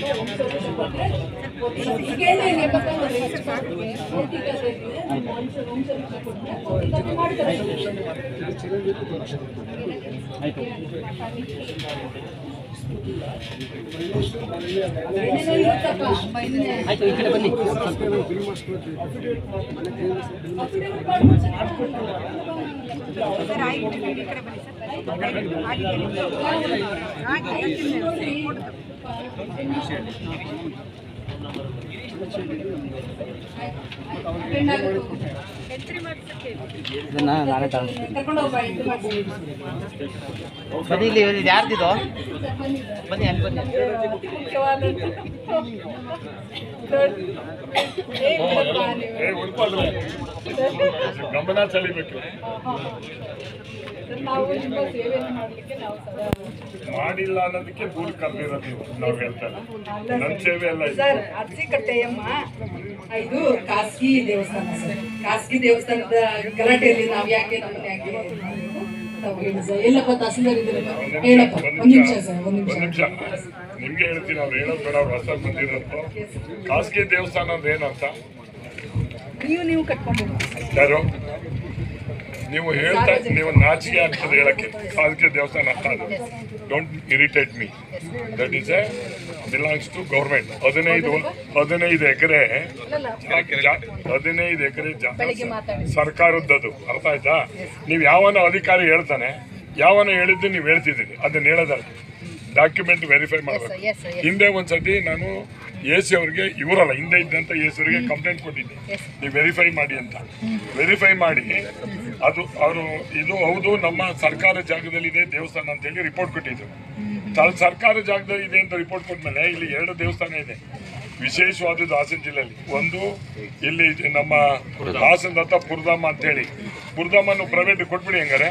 ಈಗೇನು ನೇಮಕ ಮಾಡಿ ಭೌತಿಕತೆ ಇದೆ, ವಂಶ ವಂಶವೃಕ್ಷ ಕೊಟ್ರೆ ಭೌತಿಕತೆ ಮಾಡ್ತಾರೆ. ಏನೇನೋ ಇರುತ್ತಪ್ಪ. ಆಯ್ತು ಈ ಕಡೆ ಬನ್ನಿ ಇದನ್ನ ನಾನೇ ತಗೊಂಡು ಕರ್ಕೊಂಡು ಹೋಗ್ಬಾ, ಇದು ಮಾಡ್ಸಿ. ಬನ್ನಿ ಇಲ್ಲಿ ಇದು ಯಾರ್ದಿದು ಬನ್ನಿ ಅಲ್ಲಿ ಬನ್ನಿ ಮುಖ್ಯವಾದದ್ದು. ದೊಡ್ಡ- ಏ ಬಿಡಪ್ಪ ನೀವು. ಏ ಉಳ್ಕೊಳ್ರಿ ಗಮನ ಸೆಳಿಬೇಕು ನಾವು ನಿಮ್ಮ ಸೇವೆಯನ್ನು ಮಾಡಲಿಕ್ಕೆ ನಾವು ಸದಾ ಮಾಡಿಲ್ಲ ಅನ್ನೋದಕ್ಕೆ ದೂರ ಕರೆದಿರೋದು ನೀವು ನಾವು ಹೇಳ್ತಾರೆ ನನ್ನ ಸೇವೆ ಎಲ್ಲ ಇದೆ ಸರ್ ಅರಸಿಕಟ್ಟೆಯಮ್ಮ ಇದು ಖಾಸಗಿ ದೇವಸ್ಥಾನ ಸರ್ ಖಾಸಗಿ ದೇವಸ್ಥಾನದ ಗಲಾಟೆಯಲ್ಲಿ ನಾವು ಯಾಕೆ ನಮ್ಮನ್ನ ಯಾಕೆ ಇದು ಮಾಡ್ಬೇಕು? ತಾವು ಹೇಳಿ ಸರ್ ಎಲ್ಲಪ್ಪ ತಹಸೀಲ್ದಾರ್ ಇದ್ದೀರಲ್ಲ ಹೇಳಪ್ಪ ಒಂದ್ ನಿಮಿಷ ಸರ್ ಒಂದ್ ನಿಮಿಷ ಒಂದ್ ನಿಮಿಷ ನಿಮ್ಗೆ ಹೇಳ್ತೀನಿ ಅವ್ರು ಹೇಳೋದು ಬೇಡ ಅವ್ರು ಹೊಸ ಬಂದಿರೋದು ಖಾಸಗಿ ದೇವಸ್ಥಾನ ಅಂದ್ರೆ ಏನಂತ ನೀವು ನೀವು ಕಟ್ಕೊಂಡು ಯಾರು ನೀವು ಹೇಳ್ತಾ ನೀವು ನಾಚಿಕೆ ಆಗ್ತದೆ ಹೇಳಕ್ಕೆ ಖಾಸಗಿ ದೇವಸ್ಥಾನ ಅಂತ ಅದು don't irritate me that is a belongs to government ಹದಿನೈದು ಹದಿನೈದು ಎಕರೆ ಹದಿನೈದು ಎಕರೆ ಸರ್ಕಾರದ್ದದು ಅರ್ಥ ಆಯ್ತಾ ನೀವು ಯಾವನ ಅಧಿಕಾರಿ ಹೇಳ್ತಾನೆ ಯಾವನ ಹೇಳಿದ್ದು ನೀವು ಹೇಳ್ತಿದ್ದೀರಿ ಅದನ್ನ ಹೇಳೋದಲ್ಲ ಡಾಕ್ಯುಮೆಂಟ್ ವೆರಿಫೈ ಮಾಡಬೇಕು ಹಿಂದೆ ಒಂದ್ಸತಿ ನಾನು ಎ ಸಿ ಅವ್ರಿಗೆ ಇವರಲ್ಲ ಹಿಂದೆ ಇದ್ದಂತ ಎ ಸಿ ಅವರಿಗೆ ಕಂಪ್ಲೇಂಟ್ ಕೊಟ್ಟಿದ್ದೆ ನೀವು ವೆರಿಫೈ ಮಾಡಿ ಅಂತ ವೆರಿಫೈ ಮಾಡಿ ಅದು ಅವರು ಇದು ಹೌದು ನಮ್ಮ ಸರ್ಕಾರ ಜಾಗದಲ್ಲಿದೆ ದೇವಸ್ಥಾನ ಅಂತ ಹೇಳಿ ರಿಪೋರ್ಟ್ ಕೊಟ್ಟಿದ್ರು ತ- ಸರ್ಕಾರ ಜಾಗದಲ್ಲಿ ಇದೆ ಅಂತ ರಿಪೋರ್ಟ್ ಕೊಟ್ಮೇಲೆ ಇಲ್ಲಿ ಎರಡು ದೇವಸ್ಥಾನ ಇದೆ ವಿಶೇಷವಾದದ್ದು ಹಾಸನ ಜಿಲ್ಲೆಯಲ್ಲಿ ಒಂದು ಇಲ್ಲಿ ನಮ್ಮ ಹಾಸನದ ಹತ್ರ ಪುರಧಾಮ ಅಂತೇಳಿ ಪುರಧಾಮನ್ನು ಪ್ರೈವೇಟ್ ಕೊಟ್ಬಿಡಿ ಹೆಂಗಾರೆ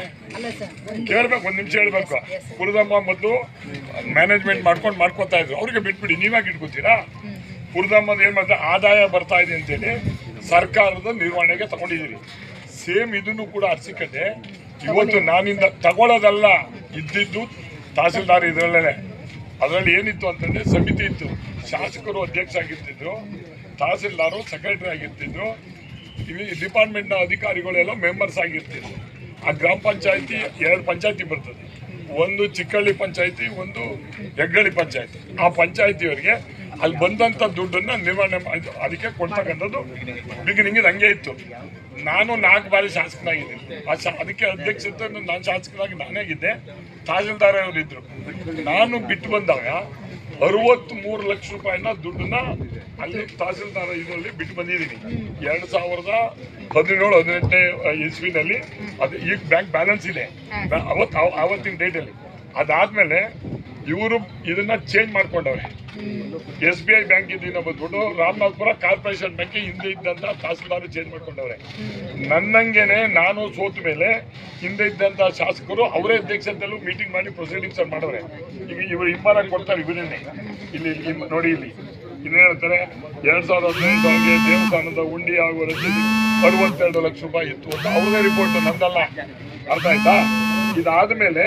ಕೇಳ್ಬೇಕು ಒಂದ್ ನಿಮಿಷ ಹೇಳ್ಬೇಕು ಪುರಧಾಮ ಮೊದಲು ಮ್ಯಾನೇಜ್ಮೆಂಟ್ ಮಾಡ್ಕೊಂಡು ಮಾಡ್ಕೊತಾ ಇದ್ರು ಅವ್ರಿಗೆ ಬಿಟ್ಬಿಡಿ ನೀವ್ಯಾಕೆ ಇಟ್ಕೋತೀರಾ ಪುರಧಾಮದ ಏನ್ ಮಾಡ್ತಾರೆ ಆದಾಯ ಬರ್ತಾ ಇದೆ ಅಂತೇಳಿ ಸರ್ಕಾರದ ನಿರ್ವಹಣೆಗೆ ತಗೊಂಡಿದ್ದೀರಿ ಸೇಮ್ ಇದನ್ನು ಕೂಡ ಅರ್ಸಿಕತೆ ಇವತ್ತು ನಾನಿಂದ ತಗೊಳ್ಳೋದಲ್ಲ ಇದ್ದಿದ್ದು ತಹಸೀಲ್ದಾರ್ ಇದರಲ್ಲೇ ಅದರಲ್ಲಿ ಏನಿತ್ತು ಅಂತಂದ್ರೆ ಸಮಿತಿ ಇತ್ತು ಶಾಸಕರು ಅಧ್ಯಕ್ಷ ಆಗಿರ್ತಿದ್ರು ತಹಸೀಲ್ದಾರು ಸೆಕ್ರೆಟರಿ ಆಗಿರ್ತಿದ್ರು ಇಲ್ಲಿ ಡಿಪಾರ್ಟ್ಮೆಂಟ್ನ ಅಧಿಕಾರಿಗಳೆಲ್ಲ ಮೆಂಬರ್ಸ್ ಆಗಿರ್ತಿದ್ರು ಆ ಗ್ರಾಮ ಪಂಚಾಯತಿ ಎರಡು ಪಂಚಾಯತಿ ಬರ್ತದೆ ಒಂದು ಚಿಕ್ಕಳ್ಳಿ ಪಂಚಾಯತಿ ಒಂದು ಹೆಗ್ಗಳಿ ಪಂಚಾಯತಿ ಆ ಪಂಚಾಯತಿಯವರಿಗೆ ಅಲ್ಲಿ ಬಂದಂಥ ದುಡ್ಡನ್ನ ನಿರ್ವಹಣೆ ಮಾಡಿ ಅದಕ್ಕೆ ಕೊಡ್ತಕ್ಕಂಥದ್ದು ಬಿಗಿನಿಂಗ್ ಹಂಗೆ ಇತ್ತು ನಾನು ನಾಲ್ಕು ಬಾರಿ ಶಾಸಕನಾಗಿದ್ದೀನಿ ಆ ಶಾ ಅದಕ್ಕೆ ಅಧ್ಯಕ್ಷತೆ ನಾನು ಶಾಸಕನಾಗಿ ನಾನೇ ಇದ್ದೆ ತಹಸೀಲ್ದಾರ್ ಅವರು ಇದ್ರು ನಾನು ಬಿಟ್ಟು ಬಂದಾಗ ಅರವತ್ತ್ ಮೂರು ಲಕ್ಷ ರೂಪಾಯಿನ ದುಡ್ಡನ್ನ ಅಲ್ಲಿ ತಹಸೀಲ್ದಾರ್ ಇದರಲ್ಲಿ ಬಿಟ್ಟು ಬಂದಿದ್ದೀನಿ ಎರಡು ಸಾವಿರದ ಹದಿನೇಳು ಹದಿನೆಂಟನೇ ಇಸ್ವಿನಲ್ಲಿ ಅದು ಈಗ ಬ್ಯಾಂಕ್ ಬ್ಯಾಲೆನ್ಸ್ ಇದೆ ಅವತ್ತು ಆವತ್ತಿನ ಡೇಟಲ್ಲಿ ಅದಾದ್ಮೇಲೆ ಇವರು ಇದನ್ನ ಚೇಂಜ್ ಮಾಡ್ಕೊಂಡವ್ರೆ ಎಸ್ ಬಿ ಐ ಬ್ಯಾಂಕ್ ಇದನ್ನ ಬಂದ್ಬಿಟ್ಟು ರಾಮನಾಥ್ಪುರ ಕಾರ್ಪೊರೇಷನ್ ಬ್ಯಾಂಕ್ ಹಿಂದೆ ಇದ್ದಂತ ತಹಸೀಲ್ದಾರ್ ಚೇಂಜ್ ಮಾಡ್ಕೊಂಡವ್ರೆ ನನ್ನಂಗೆನೆ ನಾನು ಸೋತ ಮೇಲೆ ಹಿಂದೆ ಇದ್ದಂತ ಶಾಸಕರು ಅವರೇ ಅಧ್ಯಕ್ಷತೆಯಲ್ಲೂ ಮೀಟಿಂಗ್ ಮಾಡಿ ಪ್ರೊಸೀಡಿಂಗ್ಸ್ ಮಾಡವ್ರೆ ಈಗ ಇವರು ಹಿಂಬಾಲ ಕೊಡ್ತಾರೆ ಇವರನ್ನೇ ಇಲ್ಲಿ ಇಲ್ಲಿ ನೋಡಿ ಇಲ್ಲಿ ಇಲ್ಲಿ ಹೇಳ್ತಾರೆ ಎರಡ್ ಸಾವಿರದ ಹದಿನೆಂಟು ದೇವಸ್ಥಾನದ ಉಂಡಿ ಆಗುವ ರಸೀದಿ ಅರವತ್ತೆರಡು ಲಕ್ಷ ರೂಪಾಯಿ ಇತ್ತು ಅಂತ ಅವ್ರದೇ ರಿಪೋರ್ಟ್ ನಂದಲ್ಲ ಅರ್ಥ ಆಯ್ತಾ ಇದಾದ್ಮೇಲೆ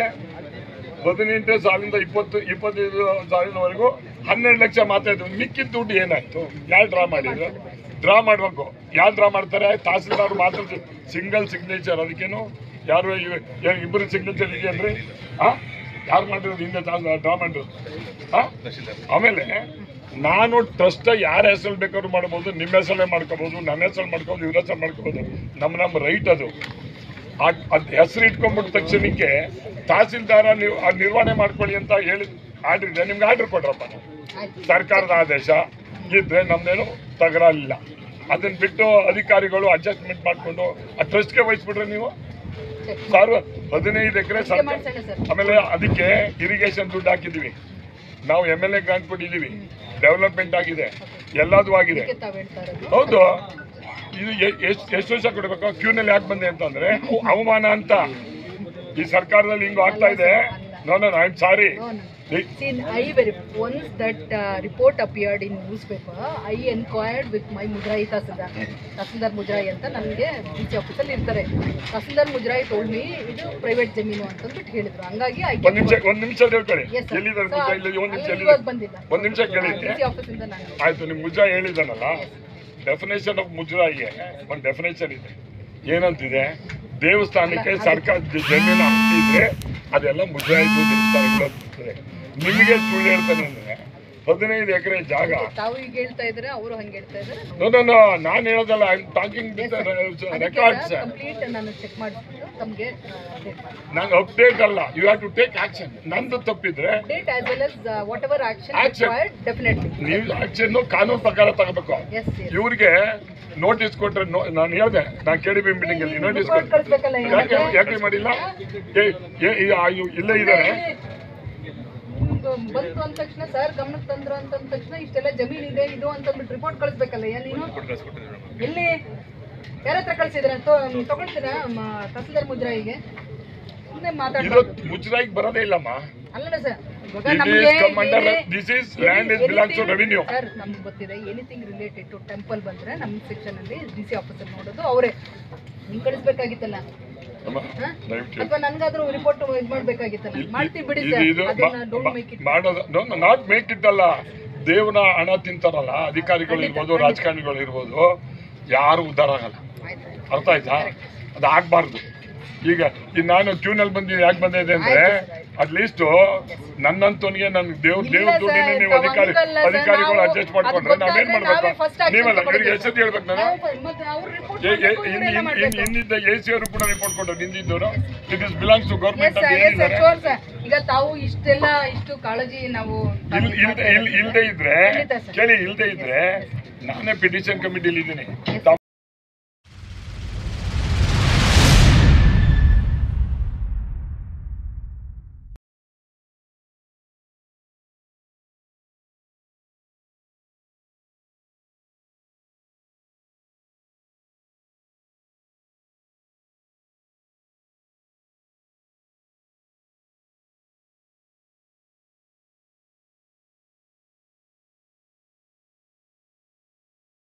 ಹದಿನೆಂಟು ಸಾಲಿಂದ ಇಪ್ಪತ್ತು ಇಪ್ಪತ್ತೈದು ಸಾಲಿನವರೆಗೂ ಹನ್ನೆರಡು ಲಕ್ಷ ಮಾತಾಡಿದ್ರು ಮಿಕ್ಕಿದ ದುಡ್ಡು ಏನಾಯ್ತು ಯಾರು ಡ್ರಾ ಮಾಡಿದ್ರು ಡ್ರಾ ಮಾಡ್ಬೇಕು ಯಾರು ಡ್ರಾ ಮಾಡ್ತಾರೆ ತಹಸೀಲ್ದಾರ್ ಮಾತ್ರ ಸಿಂಗಲ್ ಸಿಗ್ನೇಚರ್ ಅದಕ್ಕೇನು ಯಾರು ಇವ್- ಏನ್ ಇಬ್ಬರು ಸಿಗ್ನೇಚರ್ ಇದೆಯನ್ರಿ ಆ ಯಾರು ಮಾಡಿರೋದು ಹಿಂದೆ ಡ್ರಾ ಮಾಡಿರೋದು ಆ ಆಮೇಲೆ ನಾನು ಟ್ರಸ್ಟ್ ಯಾರ ಹೆಸರು ಬೇಕಾದ್ರೂ ಮಾಡ್ಬೋದು ನಿಮ್ಮ ಹೆಸರಲ್ಲೇ ಮಾಡ್ಕೋಬೋದು ನನ್ನ ಹೆಸರು ಮಾಡ್ಕೋಬೋದು ಇವ್ರ ಹೆಸರು ಮಾಡ್ಕೋಬೋದು ನಮ್ಮ ನಮ್ಮ ರೈಟ್ ಅದು ಅದ್ ಹೆಸರು ಇಟ್ಕೊಂಡ್ಬಿಟ್ಟ ತಕ್ಷಣಕ್ಕೆ ತಹಸೀಲ್ದಾರ ನೀವು ಅದ್ ನಿರ್ವಹಣೆ ಮಾಡ್ಕೊಳ್ಳಿ ಅಂತ ಹೇಳಿ ಆರ್ಡರ್ ಇದೆ ನಿಮ್ಗೆ ಆರ್ಡರ್ ಕೊಡ್ರಪ್ಪ ಸರ್ಕಾರದ ಆದೇಶ ಇದ್ರೆ ನಮ್ದೇನು ತಗರಲಿಲ್ಲ ಅದನ್ನ ಬಿಟ್ಟು ಅಧಿಕಾರಿಗಳು ಅಡ್ಜಸ್ಟ್ಮೆಂಟ್ ಮಾಡ್ಕೊಂಡು ಆ ಟ್ರಸ್ಟ್ಗೆ ವಹಿಸ್ಬಿಟ್ರೆ ನೀವು ಸಾರು ಹದಿನೈದು ಎಕರೆ ಸರ್ಕಾರ ಆಮೇಲೆ ಅದಕ್ಕೆ ಇರಿಗೇಷನ್ ದುಡ್ಡು ಹಾಕಿದೀವಿ ನಾವು ಎಮ್ ಎಲ್ ಎ ಗ್ರಾಂಟ್ ಕೊಟ್ಟಿದ್ದೀವಿ ಡೆವಲಪ್ಮೆಂಟ್ ಆಗಿದೆ ಎಲ್ಲದೂ ಆಗಿದೆ ಹೌದು ಇದು ಎಷ್ಟು ಎಷ್ಟು ವರ್ಷ ಕೊಡಬೇಕು ಕ್ಯೂನಲ್ಲಿ ಯಾಕೆ ಬಂದೆ ಅಂತಂದ್ರೆ ಅವ- ಅವಮಾನ ಅಂತ ಈ ಸರ್ಕಾರದಲ್ಲಿ ಹಿಂಗು ಆಗ್ತಾ ಇದೆ no no I sorry See, See, I verif- once that uh, report appeared in newspaper, I inquired with my ಮುಜರಾಯಿ ತಹಸೀಲ್ದಾರ್ ತಹಸೀಲ್ದಾರ್ ಮುಜರಾಯಿ ಅಂತ ನನಗೆ ಡಿ ಸಿ ಆಫೀಸಲ್ಲಿ ಇರ್ತಾರೆ ತಹಸೀಲ್ದಾರ್ ಮುಜರಾಯಿ told me ಇದು ಪ್ರೈವೇಟ್ ಜಮೀನು ಅಂತಂದ್ಬಿಟ್ಟು ಹೇಳಿದ್ರು ಹಂಗಾಗಿ I ಒಂದ್ ನಿಮಿಷ ಒಂದ್ ನಿಮಿಷ ಹೇಳ್ಕೊಳ್ಳಿ Yes, sir. ಎಲ್ಲಿದ್ದಾರೆ So, ಮುಜಾ ಇಲ್ಲಿ ಒಂದ್ ನಿಮಿಷ ಅಲ್ಲಿ ಎಲ್ಲಿದೆ ಇವಾಗ ಬಂದಿಲ್ಲ ಒಂದ್ ನಿಮಿಷ ಕೇಳಿ ಡಿ ಸಿ ಆಫೀಸಿಂದ ನಾನು ಆಯ್ತು ನಿಮ್ ಮುಜಾ ಹೇಳಿದಾನಲ್ಲ ಡೆಫಿನೇಷನ್ ಆಫ್ ಮುಜರಾಯಿಗೆ ಒಂದು ಡೆಫಿನೇಷನ್ ಇದೆ ಏನಂತಿದೆ ದೇವಸ್ಥಾನಕ್ಕೆ ಸರ್ಕಾರ ಜ- ಜಮೀನು ಹಾಕ್ತಿದ್ರೆ ಅದೆಲ್ಲ ಮುಜರಾಯಿದು ದೇವಸ್ಥಾನಗಳು ಅಂತಿದೆ ನಿಮಗೆ ಸುಳ್ಳು ಹೇಳ್ತಾನೆ ಅಂದ್ರೆ ಹದಿನೈದು ಎಕರೆ ಜಾಗ ತಾವು ಈಗ ಹೇಳ್ತಾ ಇದ್ರೆ ಅವರು ಹಂಗೆ ಹೇಳ್ತಾ ಇದ್ದಾರೆ ನೋ ನೋ ನೋ ನಾನು ಹೇಳೋದಲ್ಲ I talking with records complete ನಾನು ಚೆಕ್ ಮಾಡಿಬಿಟ್ಟು ತಮಗೆ ಅಪ್ಡೇಟ್ ಮಾಡಿ ನಾನು ಅಪ್ಡೇಟ್ ಅಲ್ಲ you have to take action ನಂದು ತಪ್ಪಿದ್ರೆ update as well as whatever action Action. Required definitely ನೀವು ಆಕ್ಷನ್ ಕಾನೂನು ಪ್ರಕಾರ ತಗೋಬೇಕು ಎಸ್ ಎಸ್ ಇವ್ರಿಗೆ ನೋಟಿಸ್ ಕೊಟ್ರೆ ನೋ- ನಾನು ಹೇಳ್ದೆ ನಾನು ಕೆ ಡಿ ಬಿ ಮೀಟಿಂಗ್ ಅಲ್ಲಿ ನೋಟಿಸ್ ರಿಪೋರ್ಟ್ ಕೊಟ್ಟೆ ಕಳಿಸ್ಬೇಕಲ್ಲ ಯಾಕೆ ಯಾಕೆ ಮಾಡಿಲ್ಲ ಏ ಏ- ಈ- ಆ- ಇವ್ ಇಲ್ಲೇ ಇದ್ದಾರೆ ಬಂತು ಅಂದ ತಕ್ಷಣ ಸರ್ ಗಮನಕ್ಕೆ ತಂದ್ರು ಅಂತ ಅಂದ ತಕ್ಷಣ ಇಷ್ಟೆಲ್ಲ ಜಮೀನ್ ಇದೆ ಇದು ಅಂತ ಅಂದ್ಬಿಟ್ಟು ರಿಪೋರ್ಟ್ ಕಳಿಸ್ಬೇಕಲ್ಲ ಏನ್ ನೀನು ಎಲ್ಲಿ ಯಾರ ಹತ್ರ ಕಳ್ಸಿದ್ರ ತಗೊಳ್ತೀರಾ ಮ- ತಹಸೀಲ್ದಾರ್ ಮುದ್ರಾಯಿಗೆ ಸುಮ್ಮನೆ ಇದು ಮಾತಾಡ್ಬಾರ್ದು ಮುಜರಾಯಿಗೆ ಬರೋದೇ ಇಲ್ಲಮ್ಮ ಅಲ್ಲಲ್ಲ ಸರ್ ಇವಾಗ It ನಮ್ಗೆ is come under ಏನೇ- this is land is belongs to revenue. Sir ನಮ್ಗೆ ಗೊತ್ತಿದೆ ಎನಿಥಿಂಗ್ ರಿಲೇಟೆಡ್ ಟು ಟೆಂಪಲ್ ಬಂದ್ರೆ ನಮ್ಮ ಸೆಕ್ಷನ್ ಅಲ್ಲಿ ಡಿ ಸಿ ಆಫೀಸರ್ ನೋಡೋದು ಅವರೇ ನಿಮ್ ಕಳಿಸ್ಬೇಕಾಗಿತ್ತಲ್ಲ ಅಮ್ಮ, ಹಾ? ದಯವಿಟ್ಟು ಅಥವಾ ನನ್ಗಾದ್ರೂ ರಿಪೋರ್ಟ್ ಇದ್ ಮಾಡ್ಬೇಕಾಗಿತ್ತಲ್ಲ ಇದು- ಮಾಡ್ತೀವಿ ಬಿಡಿ ಇದು- ಸರ್ ಇದು ಅದನ್ನ ಮಾ- ಡೋಂಟ್ ಮಾ- ಮೇಕ್ ಇಟ್ ಮಾಡೋದು ನಾಟ್ ಮೇಕ್ ಇಟ್ ಅಲ್ಲ ದೇವನ ಹಣ ತಿಂತಾರಲ್ಲ ಅಧಿಕಾರಿಗಳು ಇರ್ಬೋದು ರಾಜಕಾರಣಿಗಳು ಇರ್ಬೋದು ಯಾರು ಉದ್ಧಾರ ಆಗಲ್ಲ ಆಯ್ತು ಅರ್ಥ ಆಯ್ತಾ ಅದು ಆಗ್ಬಾರ್ದು ಈಗ ಈ ನಾನು ಟ್ಯೂನಲ್ಲಿ ಬಂದು ಯಾಕೆ ಬಂದಿದೆ ಅಂದ್ರೆ ಅಟ್ಲೀಸ್ಟ್ ನನ್ನಂತವನಿಗೆ ನನ್ ದೇವ್ ದೇವ್ ಇಲ್ಲ ದುಡ್ಡಿನ sir, ನೀವು ತಾವು ಅಧಿಕಾರಿ ಹಂಗಲ್ಲ sir, ಅಧಿಕಾರಿಗಳು ನಾವು- ಅಡ್ಜಸ್ಟ್ ಮಾಡ್ಕೊಂಡ್ರೆ ಅದು ನಾವೇನ್ ಗೊತ್ತಾದ್ರೆ ನಾವೇ ಮಾಡ್ಬೇಕು first action ನೀವಲ್ಲ ತಗೊಳ್ಬೇಕು. ಇವ್ರಿಗೆ ಎಷ್ಟು ಹೇಳ್ಬೇಕು ನಾನು ನಾವು ಮತ್ತೆ ಅವ್ರು report ಏ- ಏ- ಮಾಡ್ಬೇಕು, ಇನ್- ಇವರೆಲ್ಲ ಇನ್- ಮಾಡ್ಬೇಕು. ಇನ್- ಇನ್ನಿದ್ದ ಎ ಸಿ ಅವರು ಕೂಡ ರಿಪೋರ್ಟ್ ಕೊಟ್ಟರು ನಿಂದಿದ್ದವರು it is belongs to Yes government sir, ಅಂತ yes sir, ಹೇಳಿದ್ದಾರೆ sure sir. ಈಗ ತಾವು ಇಷ್ಟೆಲ್ಲ ಇಷ್ಟು ಕಾಳಜಿ ನಾವು ಇಲ್ ಇಲ್ದೆ ಇಲ್- ಇಲ್ದೆ ಇದ್ರೆ ಖಂಡಿತ sir. ಕೇಳಿ ಇಲ್ದೆ ಇದ್ರೆ ನಾನೇ ಪಿಟಿಷನ್ ಕಮಿಟಿಲಿ ಇದ್ದೀನಿ